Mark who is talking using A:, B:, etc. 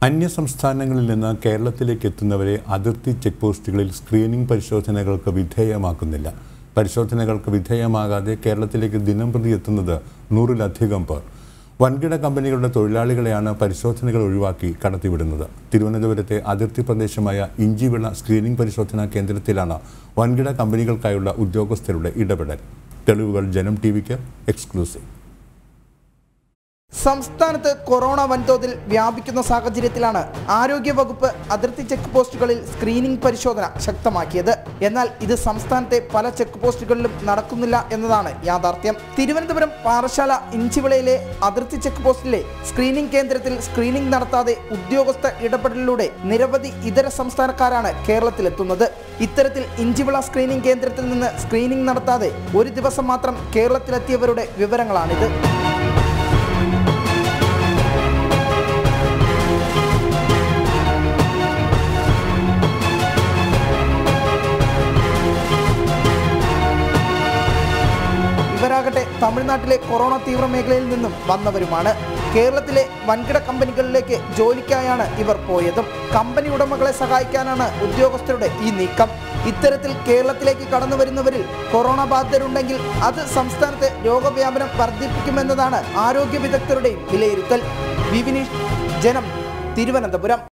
A: അന്യ സംസ്ഥാനങ്ങളിൽ നിന്ന് കേരളത്തിലേക്ക് എത്തുന്നവരെ അതിർത്തി ചെക്ക് പോസ്റ്റുകളിൽ സ്ക്രീനിംഗ് പരിശോധനകൾക്ക് വിധേയമാക്കുന്നില്ല പരിശോധനകൾക്ക് വിധേയമാകാതെ കേരളത്തിലേക്ക് ദിനം പ്രതി എത്തുന്നത് നൂറിലധികം പേർ വൻകിട കമ്പനികളുടെ തൊഴിലാളികളെയാണ് പരിശോധനകൾ ഒഴിവാക്കി കടത്തിവിടുന്നത് തിരുവനന്തപുരത്തെ അതിർത്തി പ്രദേശമായ ഇഞ്ചിവിള സ്ക്രീനിംഗ് പരിശോധനാ കേന്ദ്രത്തിലാണ് വൻകിട കമ്പനികൾക്കായുള്ള ഉദ്യോഗസ്ഥരുടെ ഇടപെടൽ തെളിവുകൾ ജനം ടി വിക്ക് എക്സ്ക്ലൂസീവ്
B: സംസ്ഥാനത്ത് കൊറോണ വൻതോതിൽ വ്യാപിക്കുന്ന സാഹചര്യത്തിലാണ് ആരോഗ്യവകുപ്പ് അതിർത്തി ചെക്ക് പോസ്റ്റുകളിൽ സ്ക്രീനിംഗ് പരിശോധന ശക്തമാക്കിയത് എന്നാൽ ഇത് സംസ്ഥാനത്തെ പല ചെക്ക് പോസ്റ്റുകളിലും നടക്കുന്നില്ല എന്നതാണ് യാഥാർത്ഥ്യം തിരുവനന്തപുരം പാറശാല ഇഞ്ചിവിളയിലെ അതിർത്തി ചെക്ക് പോസ്റ്റിലെ സ്ക്രീനിംഗ് കേന്ദ്രത്തിൽ സ്ക്രീനിംഗ് നടത്താതെ ഉദ്യോഗസ്ഥ ഇടപെടലിലൂടെ നിരവധി ഇതര സംസ്ഥാനക്കാരാണ് കേരളത്തിലെത്തുന്നത് ഇത്തരത്തിൽ ഇഞ്ചിവിള സ്ക്രീനിംഗ് കേന്ദ്രത്തിൽ നിന്ന് സ്ക്രീനിംഗ് നടത്താതെ ഒരു ദിവസം മാത്രം കേരളത്തിലെത്തിയവരുടെ വിവരങ്ങളാണിത് ഇവരാകട്ടെ തമിഴ്നാട്ടിലെ കൊറോണ തീവ്ര മേഖലയിൽ നിന്നും വന്നവരുമാണ് കേരളത്തിലെ വൻകിട കമ്പനികളിലേക്ക് ജോലിക്കായാണ് ഇവർ പോയതും കമ്പനി ഉടമകളെ സഹായിക്കാനാണ് ഉദ്യോഗസ്ഥരുടെ ഈ നീക്കം ഇത്തരത്തിൽ കേരളത്തിലേക്ക് കടന്നു വരുന്നവരിൽ കൊറോണ ബാധിതരുണ്ടെങ്കിൽ അത് സംസ്ഥാനത്തെ രോഗവ്യാപനം വർദ്ധിപ്പിക്കുമെന്നതാണ് ആരോഗ്യ വിദഗ്ധരുടെയും വിലയിരുത്തൽ വിവിനീഷ് ജനം തിരുവനന്തപുരം